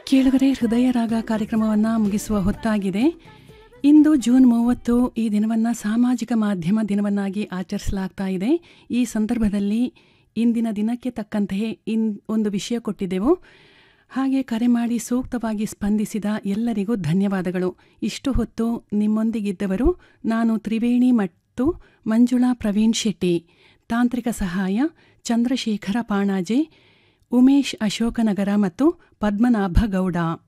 ಕೇಳುಗರೆ ಹೃದಯ ರಾಗ ಕಾರ್ಯಕ್ರಮವನ್ನು ಮುಗಿಸುವ ಹೊತ್ತಾಗಿದೆ ಇಂದು ಜೂನ್ ಮೂವತ್ತು ಈ ದಿನವನ್ನು ಸಾಮಾಜಿಕ ಮಾಧ್ಯಮ ದಿನವನ್ನಾಗಿ ಆಚರಿಸಲಾಗ್ತಾ ಇದೆ ಈ ಸಂದರ್ಭದಲ್ಲಿ ಇಂದಿನ ದಿನಕ್ಕೆ ತಕ್ಕಂತೆಯೇ ಇನ್ ಒಂದು ವಿಷಯ ಕೊಟ್ಟಿದ್ದೆವು ಹಾಗೆ ಕರೆ ಮಾಡಿ ಸೂಕ್ತವಾಗಿ ಸ್ಪಂದಿಸಿದ ಎಲ್ಲರಿಗೂ ಧನ್ಯವಾದಗಳು ಇಷ್ಟು ಹೊತ್ತು ನಿಮ್ಮೊಂದಿಗಿದ್ದವರು ನಾನು ತ್ರಿವೇಣಿ ಮತ್ತು ಮಂಜುಳಾ ಪ್ರವೀಣ್ ಶೆಟ್ಟಿ ತಾಂತ್ರಿಕ ಸಹಾಯ ಚಂದ್ರಶೇಖರ ಪಾಣಾಜೆ ಉಮೇಶ್ ಅಶೋಕನಗರ ಮತ್ತು ಪದ್ಮನಾಭ ಗೌಡ